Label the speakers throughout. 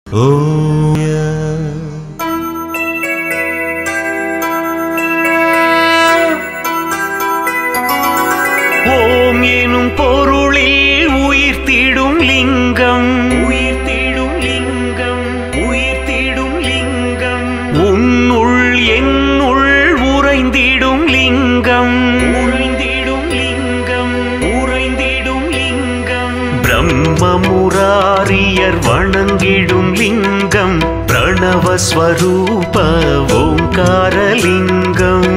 Speaker 1: ஓம் எனும் பொருளில் உயிர்த்திடும் லிங்கம் உயிர்த்திடும் லிங்கம் உயிர்த்திடும் லிங்கம் உன்னுள் என்னுள் உறைந்திடும் லிங்கம் உறைந்திடும் லிங்கம் உறைந்திடும் லிங்கம் பிரம்ம முராரியர் வணங்கிடும் லிங்கம் பிரணவஸ்வரூப ஓங்காரலிங்கம்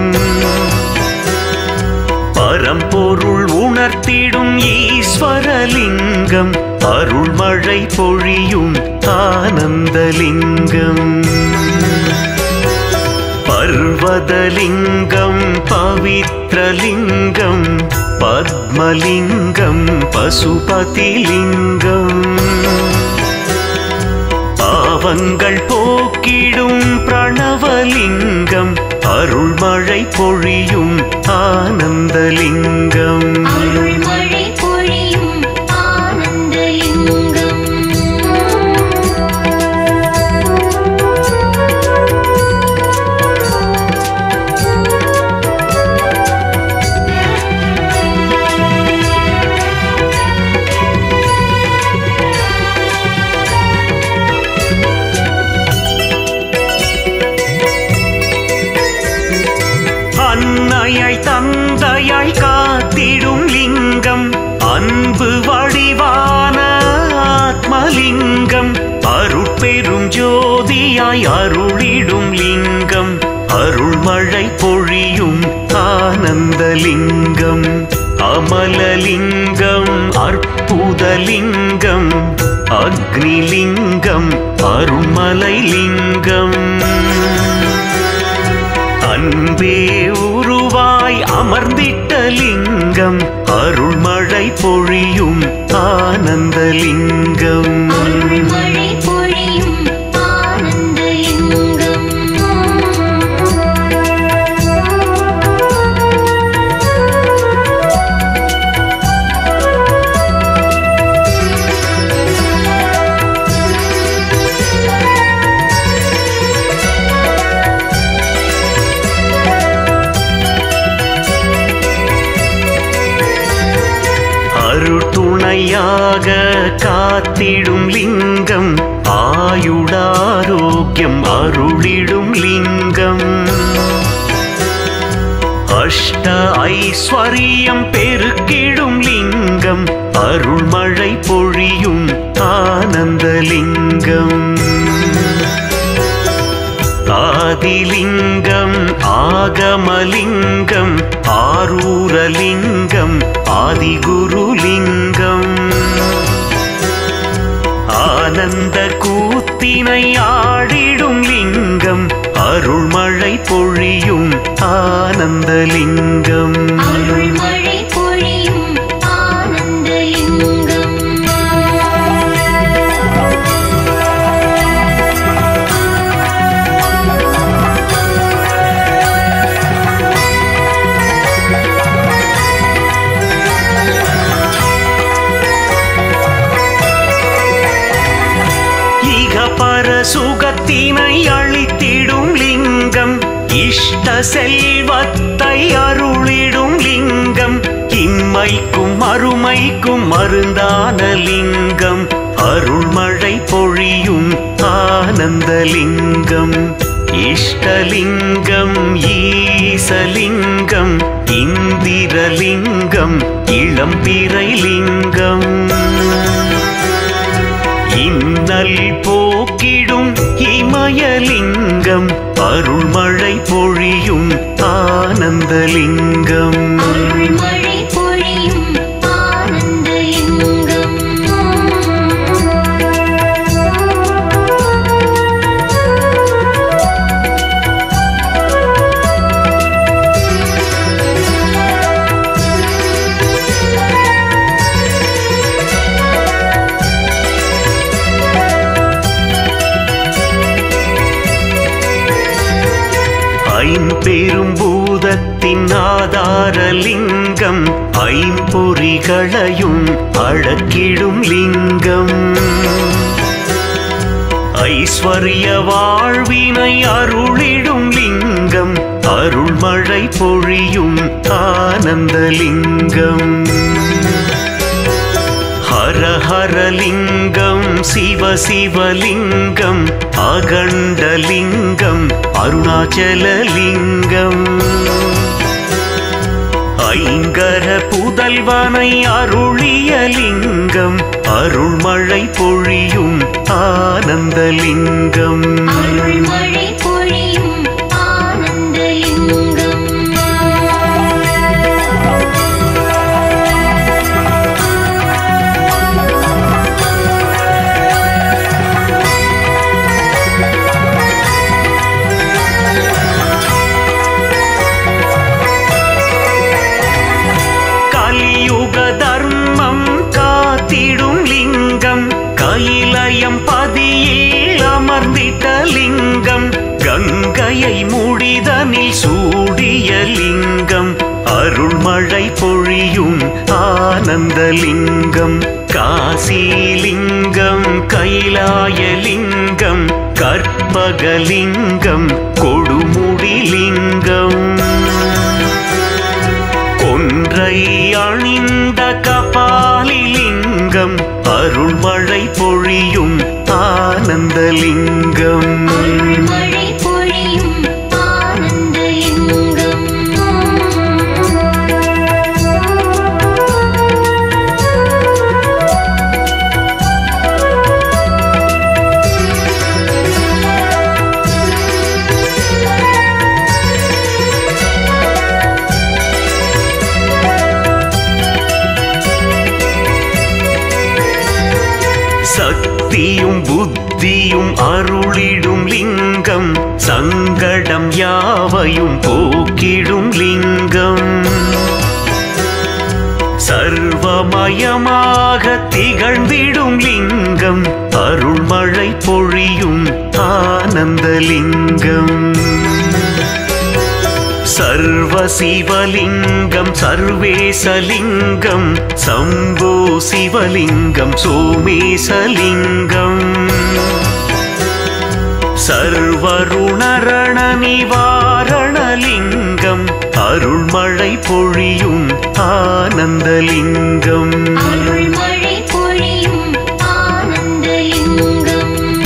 Speaker 1: பரம்பொருள் உணர்த்திடும் ஈஸ்வரலிங்கம் அருள்மழை பொழியும் ஆனந்தலிங்கம் பர்வதலிங்கம் பவித்ரலிங்கம் பத்மலிங்கம் பசுபதிலிங்கம் பாவங்கள் போக்கிடும் பிரணவலிங்கம் அருள்மழை பொழியும் ஆனந்தலிங்கம்
Speaker 2: அருள்மழை பொழியும் ஆனந்தலிங்கம்
Speaker 1: அன்னையாய் தந்தையாய் காத்திடும் லிங்கம் அன்பு வடிவான ஆத்மலிங்கம் அருட்பெரும் ஜோதியாய் அருளிடும் லிங்கம் அருள்மழை பொழியும் ஆனந்தலிங்கம் அமலலிங்கம் அற்புதலிங்கம் அக்னிலிங்கம் அருள்மலை லிங்கம் அன்பே உருவாய் அமர்ந்திட்ட லிங்கம் அருள்மழை பொழியும் ஆனந்தலிங்கம்
Speaker 2: அருள்மழை பொழியும் ஆனந்தலிங்கம்
Speaker 1: அருட்டுணையாக காத்திடும் லிங்கம் ஆயுடாரோக்கியம் அருளிடும் லிங்கம் அஷ்ட ஐஸ்வரியம் பெருக்கிடும் லிங்கம் அருள்மழை பொழியும் ஆனந்தலிங்கம் ஆதிலிங்கம் ஆகமலிங்கம் ஆரூரலிங்கம் ஆதிகுருலிங்கம் ஆனந்த கூத்தினை ஆடிடும் லிங்கம் அருள்மழை பொழியும் ஆனந்தலிங்கம்
Speaker 2: அருள்மழை பொழியும் ஆனந்தலிங்கம்
Speaker 1: ஈக பர சுகத்தினை அளித்திடும் லிங்கம் இஷ்ட செல்வத்தை அருளிடும் லிங்கம் இம்மைக்கும் மறுமைக்கும் மருந்தான லிங்கம் அருள்மழை பொழியும் ஆனந்தலிங்கம் இஷ்டலிங்கம் ஈசலிங்கம் இந்திரலிங்கம் இளம்பிறை லிங்கம் இன்னல் போக்கிடும் இமயலிங்கம் அருள்மழை பொழியும் ஆனந்தலிங்கம்
Speaker 2: அருள்மழை பொழியும் ஆனந்தலிங்கம்
Speaker 1: ஐம்பெரும் பூதத்தின் ஆதாரலிங்கம் ஐம்பொறிகளையும் அழக்கிடும் லிங்கம் ஐஸ்வர்ய வாழ்வினை அருளிடும் லிங்கம் அருள்மழை பொழியும் ஆனந்தலிங்கம் ஹர ஹரலிங்கம் சிவ சிவலிங்கம் அகண்டலிங்கம் அருணாச்சலலிங்கம் ஐங்கர புதல்வனை அருளிய லிங்கம் அருள்மழை பொழியும் ஆனந்தலிங்கம்
Speaker 2: அருள்மழை பொழியும் ஆனந்தலிங்கம்
Speaker 1: கலியுக தர்மம் காத்திடும் லிங்கம் கையிலயம் பதியில் அமர்ந்திட்ட லிங்கம் கங்கையை முடிதனில் சூடிய லிங்கம் அருள்மழை பொழியும் ஆனந்தலிங்கம் காசிலிங்கம் கைலாயலிங்கம் கற்பகலிங்கம் கொடுமுடிலிங்கம் கொன்றை அணிந்த கபாலிலிங்கம் அருள்மழை பொழியும் ஆனந்தலிங்கம்
Speaker 2: அருள்மழை பொழியும் ஆனந்தலிங்கம்
Speaker 1: சக்தியும் புத்தியும் அருளிடும் லிங்கம் சங்கடம் யாவையும் போக்கிடும் லிங்கம் சர்வமயமாக திகழ்ந்திடும் லிங்கம் அருள்மழை பொழியும் ஆனந்தலிங்கம் சர்வ சிவலிங்கம் சர்வேசலிங்கம் சம்போ சிவலிங்கம் சோமேசலிங்கம் சர்வருணரண நிவாரணலிங்கம் அருள்மழை பொழியும் ஆனந்தலிங்கம்
Speaker 2: அருள்மழை பொழியும் ஆனந்தலிங்கம்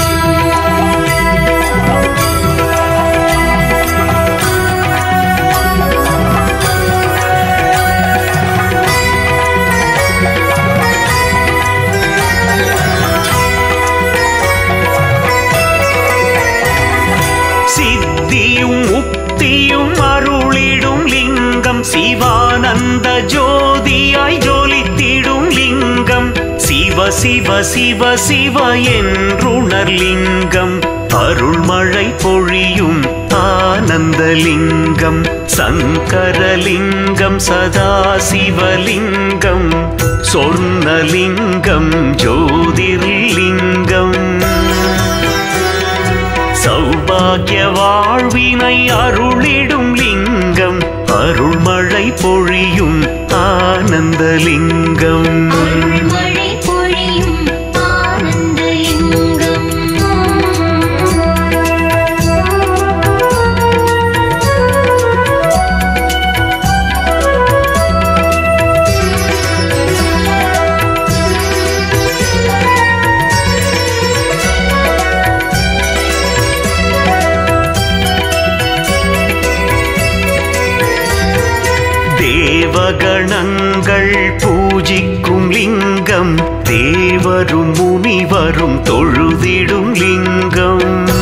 Speaker 1: சித்தியும் முக்தியும் அருளிடும் லிங்கம் சிவானந்த ஜோதியாய் ஜோலித்திடும் லிங்கம் சிவ சிவ சிவ சிவ என்றுணர் லிங்கம் அருள்மழை பொழியும் ஆனந்தலிங்கம் சங்கரலிங்கம் சதாசிவலிங்கம் சொர்ணலிங்கம் ஜோதிர்லிங்கம் சௌபாகிய வாழ்வினை அருளிடும் லிங்கம் அருள்மழை பொழியும் ஆனந்தலிங்கம்
Speaker 2: அருள்மழை பொழியும் ஆனந்தலிங்கம்
Speaker 1: தேவகணங்கள் பூஜிக்கும் லிங்கம் தேவரும் முனிவரும் தொழுதிடும் லிங்கம்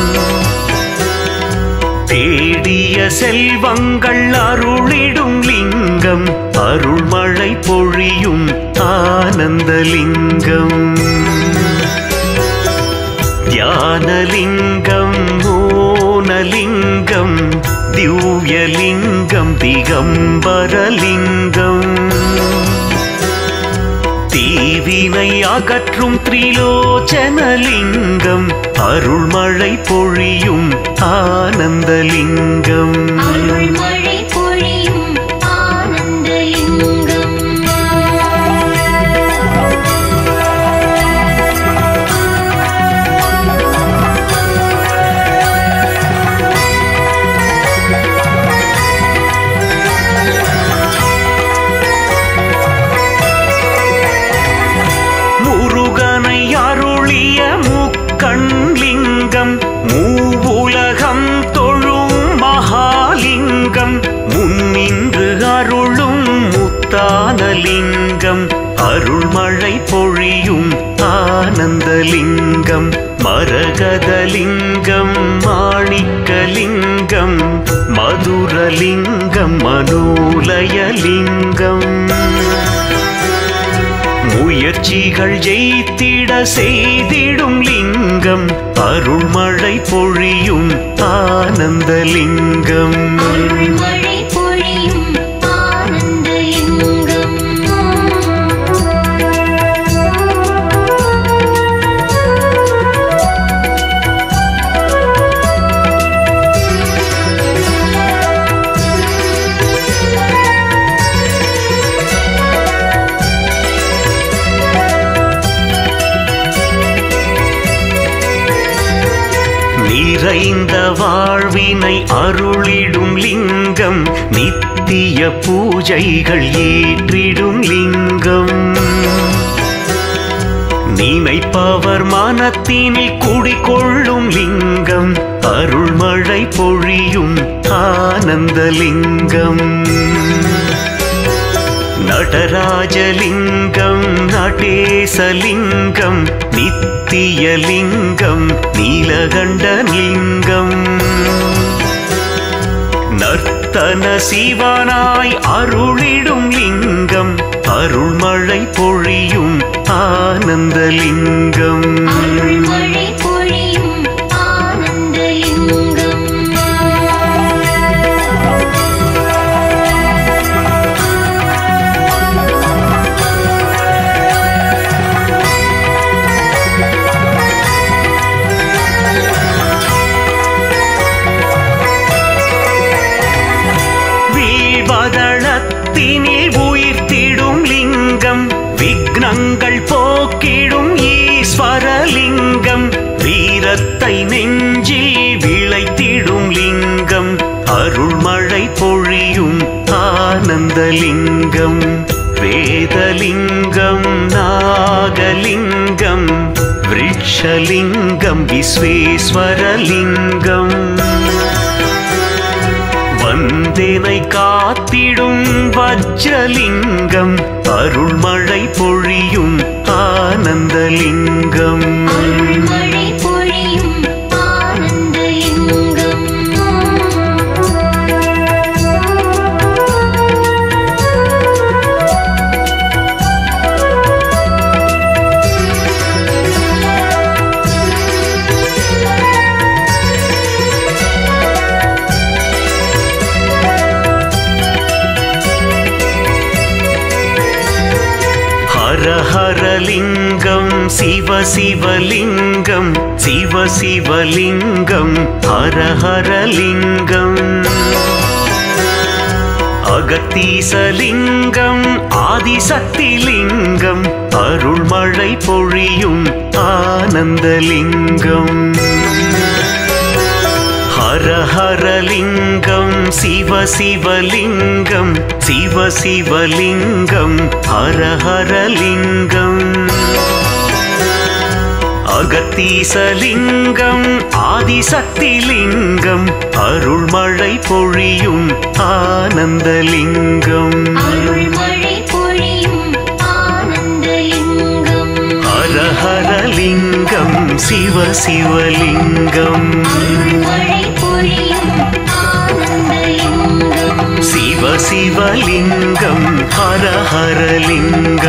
Speaker 1: தேடிய செல்வங்கள் அருளிடும் லிங்கம் அருள்மழை பொழியும் ஆனந்தலிங்கம் தியானலிங்கம் மோனலிங்கம் திவ்யலிங்கம் திகம்பரலிங்கம் தீவினை அகற்றும் திரிலோச்சனலிங்கம் அருள்மழை பொழியும் ஆனந்தலிங்கம்
Speaker 2: அருள்மழை பொழியும் ஆனந்தலிங்கம்
Speaker 1: லிங்கம் மூவுலகம் தொழும் மகாலிங்கம் முன்னின்று அருளும் முத்தானலிங்கம் அருள்மழை பொழியும் ஆனந்தலிங்கம் மரகதலிங்கம் மாணிக்கலிங்கம் மதுரலிங்கம் மனோலயலிங்கம் முயற்சிகள் ஜெயித்திட செய்திடும் லிங்கம் அருள்மழை பொழியும் ஆனந்தலிங்கம்
Speaker 2: அருள்மழை பொழியும் ஆனந்த லிங்கம்
Speaker 1: நிறைந்த வாழ்வினை அருளிடும் லிங்கம் நித்திய பூஜைகள் ஏற்றிடும் லிங்கம் நினைப்பவர் மனத்தினில் குடிகொள்ளும் லிங்கம் அருள்மழை பொழியும் ஆனந்தலிங்கம் நடராஜலிங்கம் நடேசலிங்கம் நித்தியலிங்கம் நீலகண்டலிங்கம் நர்த்தன சிவனாய் அருளிடும் லிங்கம் அருள்மழை பொழியும் ஆனந்தலிங்கம்
Speaker 2: அருள்மழை பொழியும் ஆனந்த லிங்கம்
Speaker 1: வீழ்வதளத்தினில் உயிர்த்திடும் லிங்கம் விக்னங்கள் போக்கிடும் ஈஸ்வரலிங்கம் வீரத்தை நெஞ்சில் விளைத்திடும் லிங்கம் அருள்மழை பொழியும் ஆனந்தலிங்கம் வேதலிங்கம் நாகலிங்கம் விருட்சலிங்கம் விஸ்வேஸ்வரலிங்கம் வந்தேனை காத்திடும் வஜ்ரலிங்கம் அருள்மழை பொழியும் ஆனந்தலிங்கம்
Speaker 2: அருள்மழை பொழியும் ஆனந்த லிங்கம்
Speaker 1: ஹர ஹரலிங்கம் சிவ சிவலிங்கம் சிவ சிவலிங்கம் ஹர ஹரலிங்கம் அகத்தீசலிங்கம் ஆதிசக்திலிங்கம் அருள்மழை பொழியும் ஆனந்தலிங்கம் ஹர ஹரலிங்கம் சிவ சிவலிங்கம் சிவ சிவலிங்கம் ஹர ஹரலிங்கம் அகத்தீசலிங்கம் ஆதிசக்திலிங்கம் அருள்மழை பொழியும் ஆனந்தலிங்கம்
Speaker 2: அருள்மழை பொழியும் ஆனந்த லிங்கம்
Speaker 1: ஹர ஹரலிங்கம் சிவ சிவலிங்கம்
Speaker 2: அருள்மழை பொழியும் ஆனந்த லிங்கம்
Speaker 1: சிவ சிவலிங்கம் ஹர ஹரலிங்கம்